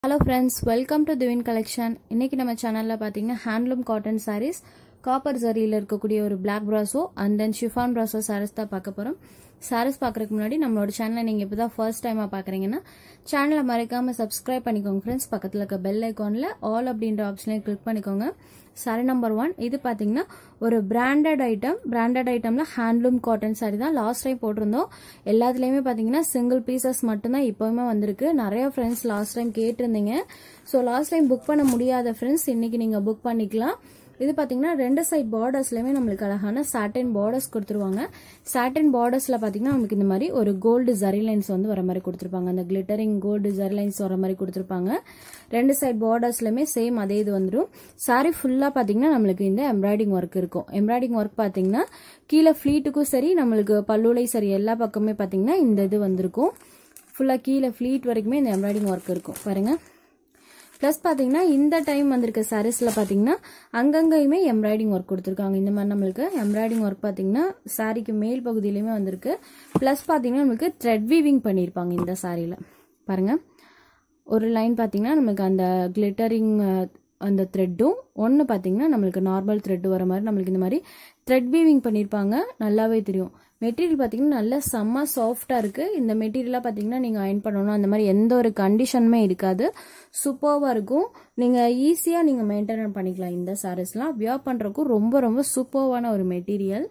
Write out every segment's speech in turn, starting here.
hello friends welcome to Divin collection இன்னைக்கு நம்ம சேனலில் பார்த்தீங்கன்னா ஹேண்ட்லூம் காட்டன் சாரீஸ் காப்பர் ஜரியில் இருக்கக்கூடிய ஒரு black brasso and then chiffon brasso sarees தான் பார்க்க போகிறோம் சாரீஸ் பார்க்குறதுக்கு முன்னாடி நம்மளோட சேனலை நீங்கள் இப்போ தான் ஃபர்ஸ்ட் டைமாக பார்க்குறீங்கன்னா சேனலை மறக்காமல் சப்ஸ்கிரைப் பண்ணிக்கோங்க ஃப்ரெண்ட்ஸ் பக்கத்தில் இருக்க பெல் ஐக்கானில் ஆல் அப்படின்ற ஆப்ஷனையும் கிளிக் பண்ணிக்கோங்க சாரி நம்பர் ஒன் இது பார்த்தீங்கன்னா ஒரு பிராண்டட் ஐட்டம் பிராண்டட் ஐட்டமில் ஹேண்ட்லூம் காட்டன் சாரி தான் லாஸ்ட் டைம் போட்டிருந்தோம் எல்லாத்துலேயுமே பார்த்தீங்கன்னா சிங்கிள் பீசஸ் மட்டும்தான் இப்போவுமே வந்திருக்கு நிறைய ஃப்ரெண்ட்ஸ் லாஸ்ட் டைம் கேட்டிருந்தீங்க ஸோ லாஸ்ட் டைம் புக் பண்ண முடியாத ஃப்ரெண்ட்ஸ் இன்னைக்கு நீங்கள் புக் பண்ணிக்கலாம் இது பார்த்தீங்கன்னா ரெண்டு சைட் பார்டர்ஸ்லையுமே நம்மளுக்கு அழகான சாட்டின் பார்டர்ஸ் கொடுத்துருவாங்க சாட்டின் பார்டர்ஸில் பார்த்தீங்கன்னா நமக்கு இந்த மாதிரி ஒரு கோல்டு ஜரி லைன்ஸ் வந்து வர மாதிரி கொடுத்துருப்பாங்க அந்த கிளிட்டரிங் கோல்டு ஜரி லைன்ஸ் வர மாதிரி கொடுத்துருப்பாங்க ரெண்டு சைட் பார்டர்ஸ்லையுமே சேம் அதே இது வந்துடும் சாரி ஃபுல்லாக பார்த்தீங்கன்னா நம்மளுக்கு இந்த எம்ப்ராய்டிங் ஒர்க் இருக்கும் எம்ப்ராய்டிங் ஒர்க் பார்த்தீங்கன்னா கீழே ஃப்ளீட்டுக்கும் சரி நம்மளுக்கு பல்லுலையும் சரி எல்லா பக்கமே பார்த்தீங்கன்னா இந்த இது வந்திருக்கும் ஃபுல்லாக கீழே ஃப்ளீட் வரைக்குமே இந்த எம்ப்ராய்டிங் ஒர்க் இருக்கும் பாருங்கள் ப்ளஸ் பார்த்தீங்கன்னா இந்த டைம் வந்திருக்க சாரீஸில் பார்த்தீங்கன்னா அங்கங்கேயுமே எம்ப்ராய்டிங் ஒர்க் கொடுத்துருக்காங்க இந்த மாதிரி நம்மளுக்கு எம்ப்ராய்டிங் ஒர்க் பார்த்தீங்கன்னா சாரிக்கு மேல் பகுதியிலையுமே வந்திருக்கு ப்ளஸ் பார்த்தீங்கன்னா நம்மளுக்கு த்ரெட் வீவிங் பண்ணியிருப்பாங்க இந்த சாரியில் பாருங்கள் ஒரு லைன் பார்த்தீங்கன்னா நம்மளுக்கு அந்த கிளிட்டரிங் அந்த த்ரெட்டும் ஒன்று பார்த்தீங்கன்னா நம்மளுக்கு நார்மல் த்ரெட் வர மாதிரி நம்மளுக்கு இந்த மாதிரி த்ரெட் வீவிங் பண்ணியிருப்பாங்க நல்லாவே தெரியும் மெட்டீரியல் பார்த்தீங்கன்னா நல்லா செம்ம சாஃப்டாக இருக்குது இந்த மெட்டீரியலாக பார்த்தீங்கன்னா நீங்கள் அயன் பண்ணணும் அந்த மாதிரி எந்த ஒரு கண்டிஷனுமே இருக்காது சூப்பர்வாக இருக்கும் நீங்கள் ஈஸியாக நீங்கள் மெயின்டைன் பண்ணிக்கலாம் இந்த சாரீஸ்லாம் வியர் பண்ணுறக்கும் ரொம்ப ரொம்ப சூப்பர்வான ஒரு மெட்டீரியல்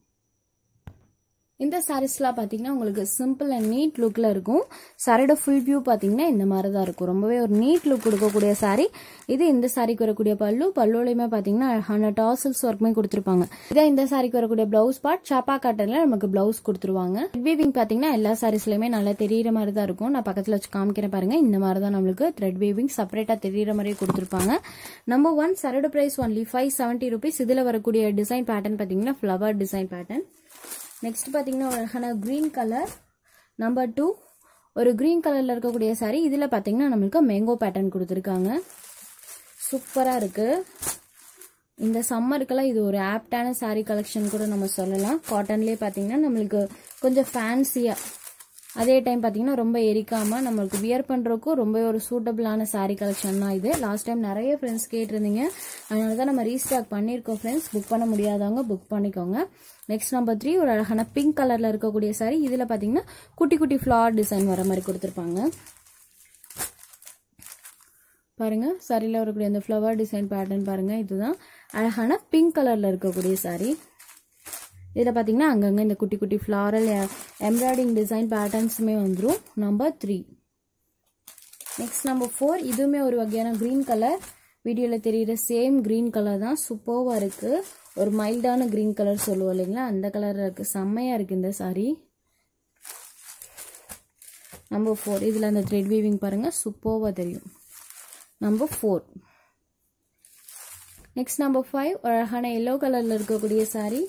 இந்த சாரீஸ்லாம் பார்த்தீங்கன்னா உங்களுக்கு சிம்பிள் அண்ட் நீட் லுக்கில் இருக்கும் சாரியோட ஃபுல் வியூ பார்த்தீங்கன்னா இந்த மாதிரி தான் இருக்கும் ரொம்பவே ஒரு நீட் லுக் கொடுக்கக்கூடிய சாரி இது இந்த சாரிக்கு வரக்கூடிய பல்லு பல்லுலையுமே பார்த்தீங்கன்னா அழகான டாசல்ஸ் ஒர்க்குமே கொடுத்துருப்பாங்க இதே இந்த சாரிக்கு வரக்கூடிய பிளவுஸ் பார்ட் சாப்பா காட்டனில் நமக்கு பிளவுஸ் கொடுத்துருவாங்க வீவிங் பார்த்தீங்கன்னா எல்லா சாரீஸ்லையுமே நல்லா தெரியிற மாதிரி தான் இருக்கும் நான் பக்கத்தில் வச்சு காமிக்கிறேன் பாருங்க இந்த மாதிரி தான் நம்மளுக்கு த்ரெட் வீவிங் செப்பரேட்டாக தெரியிற மாதிரியே கொடுத்துருப்பாங்க நம்பர் ஒன் சாரியோட price only five seventy rupees இதில் வரக்கூடிய டிசைன் பேட்டர்ன் பார்த்தீங்கன்னா ஃப்ளவர் டிசைன் பேட்டர்ன் நெக்ஸ்ட் பார்த்தீங்கன்னா ஒரு அழகான க்ரீன் கலர் நம்பர் டூ ஒரு க்ரீன் கலரில் இருக்கக்கூடிய சாரீ இதில் பார்த்தீங்கன்னா நம்மளுக்கு மேங்கோ பேட்டர்ன் கொடுத்துருக்காங்க சூப்பராக இருக்குது இந்த சம்மருக்கெல்லாம் இது ஒரு ஆப்டான சாரீ கலெக்ஷன் கூட நம்ம சொல்லலாம் காட்டன்லேயே பார்த்தீங்கன்னா நம்மளுக்கு கொஞ்சம் ஃபேன்சியாக அதே டைம் பார்த்தீங்கன்னா ரொம்ப எரிக்காமல் நம்மளுக்கு வியர் பண்ணுறதுக்கும் ரொம்ப ஒரு சூட்டபிளான சாரீ கலெக்ஷன் தான் இது லாஸ்ட் டைம் நிறைய ஃப்ரெண்ட்ஸ் கேட்டிருந்தீங்க அதனால தான் நம்ம ரீஸ்டாக் பண்ணியிருக்கோம் ஃப்ரெண்ட்ஸ் புக் பண்ண முடியாதவங்க புக் பண்ணிக்கோங்க நெக்ஸ்ட் நம்பர் த்ரீ ஒரு அழகான பிங்க் கலரில் இருக்கக்கூடிய சாரீ இதில் பார்த்தீங்கன்னா குட்டி குட்டி ஃப்ளார் டிசைன் வர மாதிரி கொடுத்துருப்பாங்க பாருங்க சாரியில் வரக்கூடிய அந்த ஃப்ளவர் டிசைன் பேட்டர்ன் பாருங்க இதுதான் அழகான பிங்க் கலரில் இருக்கக்கூடிய சாரீ இதில் பார்த்தீங்கன்னா அங்கங்கே இந்த குட்டி குட்டி ஃப்ளாரல் எம்ப்ராய்டிங் டிசைன் பேட்டர்ன்ஸுமே வந்துடும் number three next number four இதுவுமே ஒரு வகையான க்ரீன் கலர் வீடியோவில் தெரிகிற சேம் க்ரீன் கலர் தான் சூப்பர்வாக இருக்குது ஒரு மைல்டான க்ரீன் கலர் சொல்லுவோம் இல்லைங்களா அந்த கலரில் இருக்குது செம்மையாக இருக்குது இந்த சாரீ நம்பர் ஃபோர் இதில் அந்த த்ரெட் வீவிங் பாருங்கள் சூப்பர்வாக தெரியும் number four next number five அழகான எல்லோ கலரில் இருக்கக்கூடிய சாரீ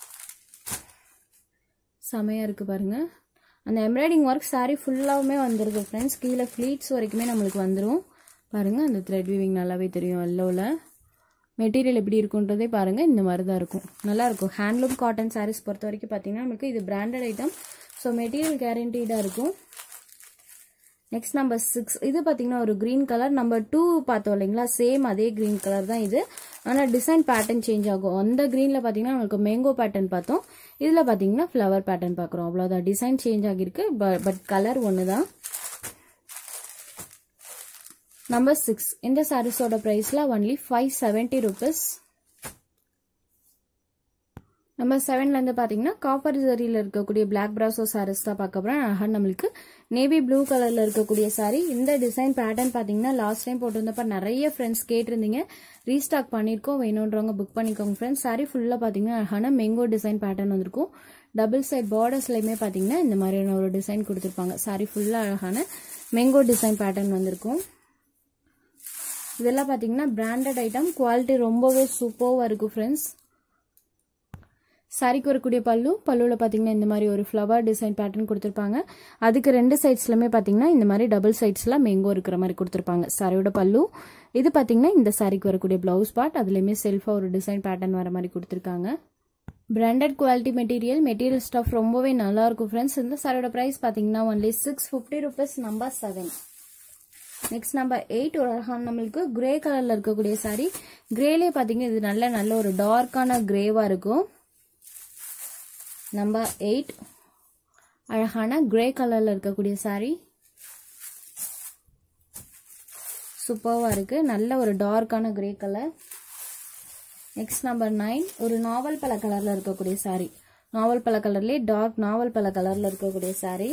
செமையாக இருக்குது பாருங்கள் அந்த எம்ப்ராய்டிங் ஒர்க் சாரீ ஃபுல்லாகவுமே வந்துடுது ஃப்ரெண்ட்ஸ் கீழே ஃப்ளீட்ஸ் வரைக்குமே நம்மளுக்கு வந்துடும் பாருங்கள் அந்த த்ரெட் வீவிங் நல்லாவே தெரியும் எல்லோவில் மெட்டீரியல் எப்படி இருக்குன்றதே பாருங்கள் இந்த மாதிரி தான் இருக்கும் நல்லாயிருக்கும் ஹேண்ட்லூம் காட்டன் சாரீஸ் பொறுத்த வரைக்கும் பார்த்தீங்கன்னா நமக்கு இது பிராண்டட் ஐட்டம் ஸோ மெட்டீரியல் கேரண்டீடாக இருக்கும் நெக்ஸ்ட் நம்பர் சிக்ஸ் இது பார்த்தீங்கன்னா ஒரு க்ரீன் கலர் நம்பர் டூ பார்த்தோம் இல்லைங்களா சேம் அதே க்ரீன் கலர் தான் இது ஆனால் டிசைன் பேட்டர்ன் சேஞ்ச் ஆகும் அந்த க்ரீனில் பார்த்தீங்கன்னா நமக்கு மேங்கோ பேட்டர்ன் பார்த்தோம் இதில் பார்த்தீங்கன்னா ஃப்ளவர் பேட்டர்ன் பார்க்குறோம் அவ்வளோதான் டிசைன் சேஞ்ச் ஆகிருக்கு பட் கலர் ஒன்று தான் நம்பர் சிக்ஸ் இந்த சாரீஸோட ப்ரைஸில் only five seventy rupees number செவன்லேருந்து பார்த்தீங்கன்னா காப்பர் ஜரியில் இருக்கக்கூடிய பிளாக் ப்ராசோ சாரீஸ் தான் பார்க்க போகிறோம் அழகாக நம்மளுக்கு நேவி ப்ளூ கலரில் இருக்கக்கூடிய சாரீ இந்த டிசைன் பேட்டர்ன் பார்த்தீங்கன்னா லாஸ்ட் டைம் போட்டிருந்தப்ப நிறைய ஃப்ரெண்ட்ஸ் கேட்டிருந்தீங்க ரீஸ்டாக் பண்ணியிருக்கோம் வேணுன்றவங்க புக் பண்ணிக்கோங்க ஃப்ரெண்ட்ஸ் சாரீ ஃபுல்லாக பார்த்தீங்கன்னா அழகான மேங்கோ டிசைன் பேட்டர்ன் வந்திருக்கும் டபுள் சைட் பார்டர்ஸ்லையுமே பார்த்தீங்கன்னா இந்த மாதிரியான ஒரு டிசைன் கொடுத்துருப்பாங்க சாரீ ஃபுல்லாக அழகான மேங்கோ டிசைன் பேட்டர்ன் வந்திருக்கும் இதெல்லாம் பார்த்தீங்கன்னா பிராண்டட் ஐட்டம் குவாலிட்டி ரொம்பவே சூப்பராக இருக்கும் ஃப்ரெண்ட்ஸ் சாரிக்கு வரக்கூடிய பல்லு பல்லுவில் பார்த்தீங்கன்னா இந்த மாதிரி ஒரு ஃப்ளவர் டிசைன் பேட்டர்ன் கொடுத்துருப்பாங்க அதுக்கு ரெண்டு சைட்ஸ்லையுமே பார்த்தீங்கன்னா இந்த மாதிரி டபுள் சைட்ஸில் மேங்கோ இருக்கிற மாதிரி கொடுத்துருப்பாங்க சாரியோட பல்லு இது பார்த்தீங்கன்னா இந்த சாரிக்கு வரக்கூடிய ப்ளவுஸ் பார்ட் அதுலேயுமே செல்ஃபாக ஒரு டிசைன் பேட்டர்ன் வர மாதிரி கொடுத்துருக்காங்க branded quality material material stuff ரொம்பவே நல்லா இருக்கும் ஃப்ரெண்ட்ஸ் இந்த சாரியோட ப்ரைஸ் பார்த்தீங்கன்னா only six fifty rupees number seven next number eight ஒரு அழகான நம்மளுக்கு கிரே கலர்ல இருக்கக்கூடிய சாரி கிரேலே பாத்தீங்கன்னா இது நல்ல நல்ல ஒரு டார்க்கான கிரேவா இருக்கும் நம்பர் எயிட் அழகான கிரே கலர்ல இருக்கக்கூடிய சாரி சூப்பர்வா இருக்கு நல்ல ஒரு டார்க்கான grey colour next number nine ஒரு நாவல் பழ கலர்ல இருக்கக்கூடிய சாரி நாவல் பழ கலர்லேயே டார்க் நாவல் பழ கலர்ல இருக்கக்கூடிய சாரி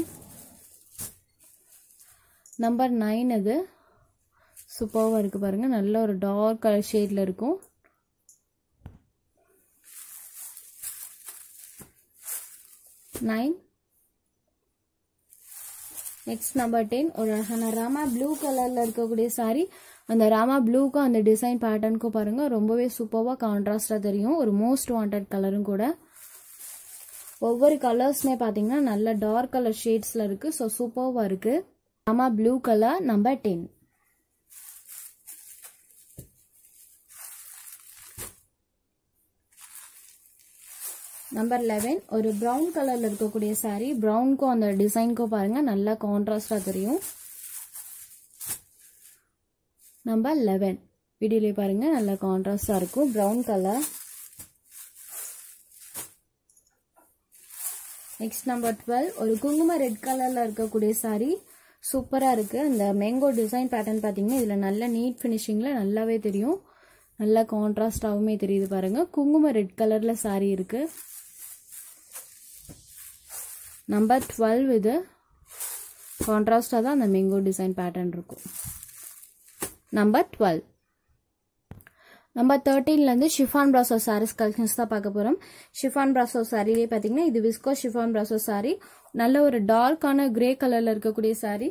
நம்பர் நைன் இது சூப்பராக இருக்குது பாருங்கள் நல்ல ஒரு டார்க் கலர் ஷேடில் இருக்கும் நைன் நெக்ஸ்ட் நம்பர் டென் ஒரு அழகான ராமா ப்ளூ கலரில் இருக்கக்கூடிய சாரி அந்த ராமா ப்ளூக்கும் அந்த டிசைன் பேட்டர்னுக்கும் பாருங்கள் ரொம்பவே சூப்பராக கான்ட்ராஸ்டாக தெரியும் ஒரு மோஸ்ட் வாண்டட் கலரும் கூட ஒவ்வொரு கலர்ஸ்மே பார்த்தீங்கன்னா நல்ல டார்க் கலர் ஷேட்ஸில் இருக்குது ஸோ சூப்பராக இருக்குது Rama blue colour number ten number eleven ஒரு ப்ரௌன் கலரில் இருக்கக்கூடிய சாரீ ப்ரௌனுக்கும் அந்த டிசைனுக்கும் பாருங்கள் நல்லா கான்ட்ராஸ்டாக தெரியும் நம்பர் லெவன் வீடியோலேயே பாருங்கள் நல்லா கான்ட்ராஸ்டாக இருக்கும் brown colour next number twelve ஒரு குங்கும ரெட் கலரில் இருக்கக்கூடிய சாரீ சூப்பராக இருக்குது இந்த மேங்கோ டிசைன் பேட்டர்ன் பார்த்தீங்கன்னா இதில் நல்ல நீட் ஃபினிஷிங்கில் நல்லாவே தெரியும் நல்லா கான்ட்ராஸ்டாகவுமே தெரியுது பாருங்கள் குங்கும ரெட் கலரில் சாரீ இருக்குது நம்பர் டுவெல் இது கான்ட்ராஸ்டாக தான் அந்த மேங்கோ டிசைன் பேட்டர்ன் இருக்கும் நம்பர் டுவெல் நம்பர் தேர்ட்டீன்லேருந்து ஷிஃபான் ப்ராசோ சாரீஸ் கலெக்ஷன்ஸ் தான் பார்க்க போகிறோம் ஷிஃபான் ப்ராசோ சாரிலே பார்த்தீங்கன்னா இது விஸ்கோ ஷிஃபான் ப்ராசோ சாரி நல்ல ஒரு டார்க்கான கிரே கலரில் இருக்கக்கூடிய சாரி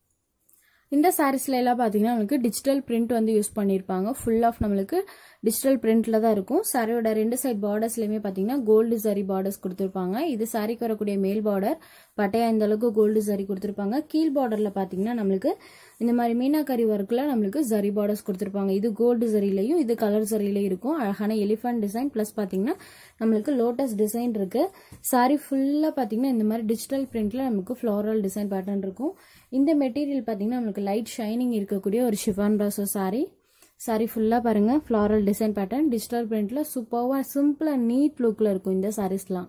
இந்த சாரீஸ்ல எல்லாம் பார்த்தீங்கன்னா நம்மளுக்கு டிஜிட்டல் பிரிண்ட் வந்து யூஸ் பண்ணியிருப்பாங்க ஃபுல் ஆஃப் நம்மளுக்கு டிஜிட்டல் பிரிண்ட்ல தான் இருக்கும் சாரியோட ரெண்டு சைட் பார்டர்ஸ்லையுமே பார்த்தீங்கன்னா கோல்டு சரி பார்டர்ஸ் கொடுத்துருப்பாங்க இது சாரிக்கு வரக்கூடிய மேல் பார்டர் பட்டையா இந்த அளவுக்கு கோல்டு சரி கொடுத்துருப்பாங்க கீழ் பார்டர்ல பார்த்தீங்கன்னா நம்மளுக்கு இந்த மாதிரி மீனாக்கரி ஒர்க்கில் நம்மளுக்கு ஜரி பார்டர்ஸ் கொடுத்துருப்பாங்க இது கோல்டு ஜரிலையும் இது கலர் ஜரிலையும் இருக்கும் அழகான எலிஃபண்ட் டிசைன் ப்ளஸ் பார்த்தீங்கன்னா நம்மளுக்கு லோட்டஸ் டிசைன் இருக்கு சாரி ஃபுல்லாக பார்த்தீங்கன்னா இந்த மாதிரி டிஜிட்டல் பிரிண்ட்ல நமக்கு ஃப்ளோரல் டிசைன் பேட்டர்ன் இருக்கும் இந்த மெட்டீரியல் பார்த்தீங்கன்னா நம்மளுக்கு லைட் ஷைனிங் இருக்கக்கூடிய ஒரு ஷிஃபான் ப்ராசோ சாரி சாரி ஃபுல்லாக பாருங்க ஃப்ளாரல் டிசைன் பேட்டர்ன் டிஜிட்டல் பிரிண்ட்ல சூப்பராக சிம்பிளாக நீட் லுக்கில் இருக்கும் இந்த சாரீஸ்லாம்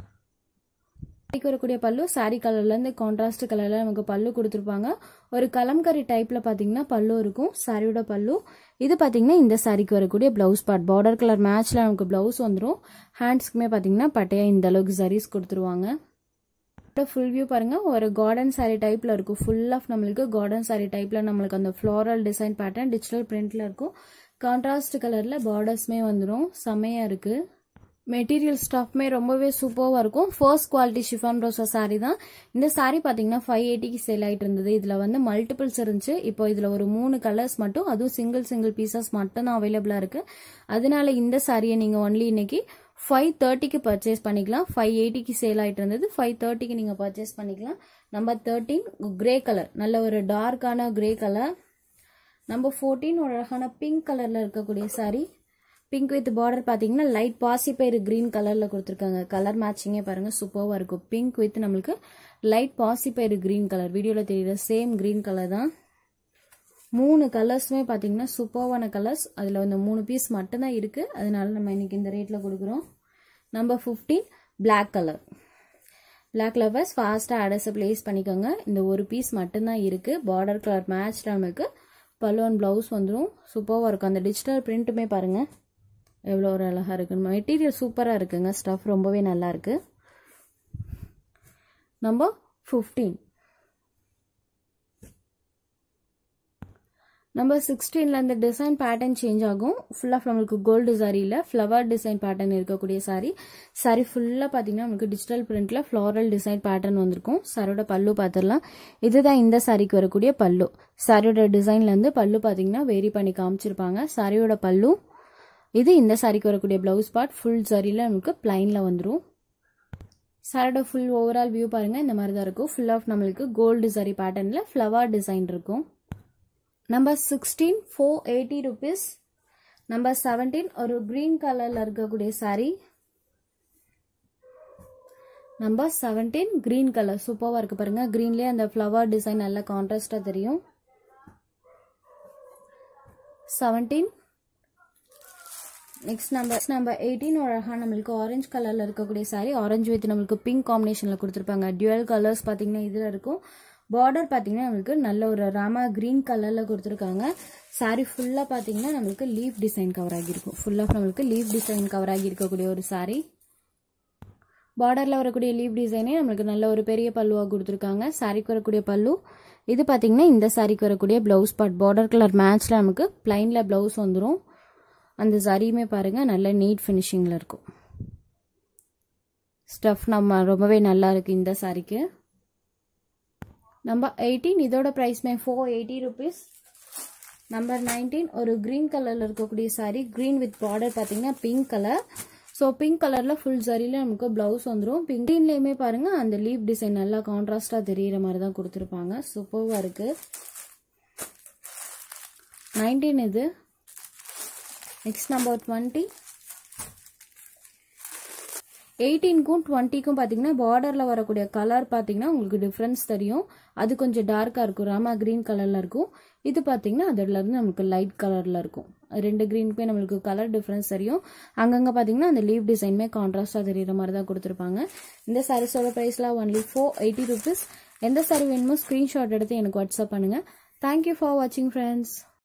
சாரிக்கு வரக்கூடிய பல்லு சாரி கலர்லேருந்து கான்ட்ராஸ்ட் கலரில் நமக்கு பல்லு கொடுத்துருப்பாங்க ஒரு கலம்கரி டைப்பில் பார்த்தீங்கன்னா பல்லு இருக்கும் சாரியோட பல்லு இது பார்த்தீங்கன்னா இந்த சாரிக்கு வரக்கூடிய ப்ளவுஸ் பார்ட் பார்டர் கலர் மேட்ச்சில் நமக்கு ப்ளவுஸ் வந்துடும் ஹேண்ட்ஸ்க்குமே பார்த்தீங்கன்னா பட்டையா இந்த அளவுக்கு சரீஸ் கொடுத்துருவாங்க ஃபுல் வியூ பாருங்க ஒரு கார்டன் சாரி டைப்ல இருக்கும் ஃபுல் ஆஃப் நம்மளுக்கு கார்டன் சாரி டைப்ல நம்மளுக்கு அந்த ஃப்ளோரல் டிசைன் பேட்டர்ன் டிஜிட்டல் பிரிண்ட்ல இருக்கும் கான்ட்ராஸ்ட் கலர்ல பார்டர்ஸ்மே வந்துடும் செமையா இருக்கு மெட்டீரியல் ஸ்டாஃப்மே ரொம்பவே சூப்பராக இருக்கும் ஃபர்ஸ்ட் குவாலிட்டி ஷிஃபான் ரோசா சாரி தான் இந்த சாரி பார்த்தீங்கன்னா ஃபைவ் எயிட்டிக்கு சேல் ஆகிட்டு இருந்தது இதில் வந்து மல்டிபிள்ஸ் இருந்துச்சு இப்போ இதில் ஒரு மூணு கலர்ஸ் மட்டும் அதுவும் சிங்கிள் சிங்கிள் பீசஸ் மட்டும் தான் அவைலபிளாக இருக்கு அதனால இந்த சாரியை நீங்கள் ஒன்லி இன்னைக்கு ஃபைவ் தேர்ட்டிக்கு பர்ச்சேஸ் பண்ணிக்கலாம் ஃபைவ் எயிட்டிக்கு சேல் ஆகிட்டு இருந்தது ஃபைவ் தேர்ட்டிக்கு நீங்கள் பர்ச்சேஸ் பண்ணிக்கலாம் நம்பர் தேர்ட்டீன் கிரே கலர் நல்ல ஒரு டார்க்கான கிரே கலர் நம்பர் ஃபோர்டீன் ஒரு அழகான பிங்க் கலரில் இருக்கக்கூடிய சாரி பிங்க் வித் பார்டர் பார்த்தீங்கன்னா லைட் பாசிப்பயிறு க்ரீன் கலரில் கொடுத்துருக்காங்க கலர் மேட்சிங்கே பாருங்கள் சூப்பராக இருக்கும் பிங்க் வித் நம்மளுக்கு லைட் பாசிப்பயிறு க்ரீன் கலர் வீடியோவில் தெரியுற சேம் க்ரீன் கலர் தான் மூணு கலர்ஸுமே பார்த்தீங்கன்னா சூப்பர்வான கலர்ஸ் அதில் வந்து மூணு பீஸ் மட்டும்தான் இருக்குது அதனால நம்ம இன்னைக்கு இந்த ரேட்டில் கொடுக்குறோம் number fifteen black colour black lovers ஃபாஸ்ட்டாக அடஸை ப்ளேஸ் பண்ணிக்கோங்க இந்த ஒரு பீஸ் மட்டும்தான் இருக்குது பார்டர் கலர் மேட்ச் நமக்கு பல்லுவன் ப்ளவுஸ் வந்துடும் சூப்பராக இருக்கும் அந்த டிஜிட்டல் பிரிண்ட்டுமே பாருங்கள் எவ்வளோ ஒரு அழகாக இருக்குன்னு மெட்டீரியல் சூப்பராக இருக்குங்க ஸ்டஃப் ரொம்பவே நல்லா இருக்கு நம்பர் ஃபிஃப்டீன் நம்பர் சிக்ஸ்டீனில் இந்த டிசைன் பேட்டர்ன் சேஞ்ச் ஆகும் ஃபுல்லாக நம்மளுக்கு கோல்டு சாரியில் ஃப்ளவர் டிசைன் பேட்டர்ன் இருக்கக்கூடிய சாரி சாரி ஃபுல்லாக பார்த்தீங்கன்னா நமக்கு டிஜிட்டல் பிரிண்டில் ஃப்ளாரல் டிசைன் பேட்டர்ன் வந்திருக்கும் சாரியோட பல்லு பார்த்துடலாம் இதுதான் இந்த சாரிக்கு வரக்கூடிய பல்லு சாரியோட டிசைன்லேருந்து பல்லு பார்த்தீங்கன்னா வேரி பண்ணி காமிச்சிருப்பாங்க சாரியோட பல்லு இது இந்த சாரிக்கு வரக்கூடிய ப்ளவுஸ் பார்ட் ஃபுல் சாரியில் நமக்கு பிளைனில் வந்துடும் சாரோட ஃபுல் ஓவரால் வியூ பாருங்க இந்த மாதிரி தான் இருக்கும் ஃபுல் ஆஃப் நம்மளுக்கு கோல்டு சாரி பேட்டர்னில் ஃப்ளவர் டிசைன் இருக்கும் number sixteen four eighty rupees number seventeen ஒரு க்ரீன் கலரில் இருக்கக்கூடிய saree number seventeen green colour சூப்பராக இருக்கு பாருங்க க்ரீன்லேயே அந்த ஃப்ளவர் டிசைன் நல்லா கான்ட்ராஸ்டாக தெரியும் seventeen next number number eighteen அழகாக நம்மளுக்கு ஆரஞ்சு கலரில் இருக்கக்கூடிய சாரீ ஆரஞ்சு வித் நம்மளுக்கு பிங்க் காம்பினேஷனில் கொடுத்துருப்பாங்க டியூவல் கலர்ஸ் பார்த்தீங்கன்னா இதில் இருக்கும் பார்டர் பார்த்தீங்கன்னா நம்மளுக்கு நல்ல ஒரு ராமா க்ரீன் கலரில் கொடுத்துருக்காங்க சாரீ ஃபுல்லாக பார்த்தீங்கன்னா நம்மளுக்கு லீஃப் டிசைன் கவர் ஆகியிருக்கும் ஃபுல்லாக நம்மளுக்கு லீஃப் டிசைன் கவர் ஆகி இருக்கக்கூடிய ஒரு சாரீ பார்டரில் வரக்கூடிய லீவ் டிசைனே நம்மளுக்கு நல்ல ஒரு பெரிய பல்லுவாக கொடுத்துருக்காங்க சாரிக்கு வரக்கூடிய பல்லு இது பார்த்தீங்கன்னா இந்த சாரிக்கு வரக்கூடிய ப்ளவுஸ் பார்ட் பார்டர் கலர் மேட்ச்சில் நமக்கு பிளைனில் ப்ளவுஸ் வந்துடும் அந்த சரியுமே பாருங்கள் நல்ல நீட் ஃபினிஷிங்கில் இருக்கும் ஸ்டஃப் நம்ம ரொம்பவே நல்லா இருக்குது இந்த சாரிக்கு நம்பர் எயிட்டீன் இதோட ப்ரைஸ்மே four eighty rupees number nineteen ஒரு க்ரீன் கலரில் இருக்கக்கூடிய சாரி க்ரீன் வித் பார்டர் பார்த்தீங்கன்னா பிங்க் கலர் ஸோ பிங்க் கலரில் ஃபுல் சரியில் நமக்கு ப்ளவுஸ் வந்துடும் பிங்க் க்ரீன்லேயுமே பாருங்கள் அந்த லீவ் டிசைன் நல்லா கான்ட்ராஸ்டாக தெரிகிற மாதிரி தான் கொடுத்துருப்பாங்க சூப்பர்வாக இருக்குது நைன்டீன் இது நெக்ஸ்ட் நம்பர் டுவெண்ட்டி எயிட்டீனுக்கும் டுவெண்ட்டிக்கும் பார்த்தீங்கன்னா பார்டரில் வரக்கூடிய கலர் பார்த்தீங்கன்னா உங்களுக்கு டிஃப்ரென்ஸ் தெரியும் அது கொஞ்சம் டார்க்காக இருக்கும் ராமா க்ரீன் கலரில் இருக்கும் இது பார்த்தீங்கன்னா அதிலேருந்து நமக்கு லைட் கலரில் இருக்கும் ரெண்டு க்ரீனுக்குமே நம்மளுக்கு கலர் டிஃப்ரென்ஸ் தெரியும் அங்கங்கே பார்த்தீங்கன்னா அந்த லீவ் டிசைனுமே கான்ட்ராஸ்டாக தெரியுற மாதிரி தான் கொடுத்துருப்பாங்க இந்த சாரீஸோட ப்ரைஸ்லாம் ஒன்லி ஃபோர் எயிட்டி ருபீஸ் எந்த சாரி வேணுமோ ஸ்க்ரீன்ஷாட் எடுத்து எனக்கு வாட்ஸ்அப் பண்ணுங்கள் தேங்க்யூ ஃபார் வாட்சிங் ஃப்ரெண்ட்ஸ்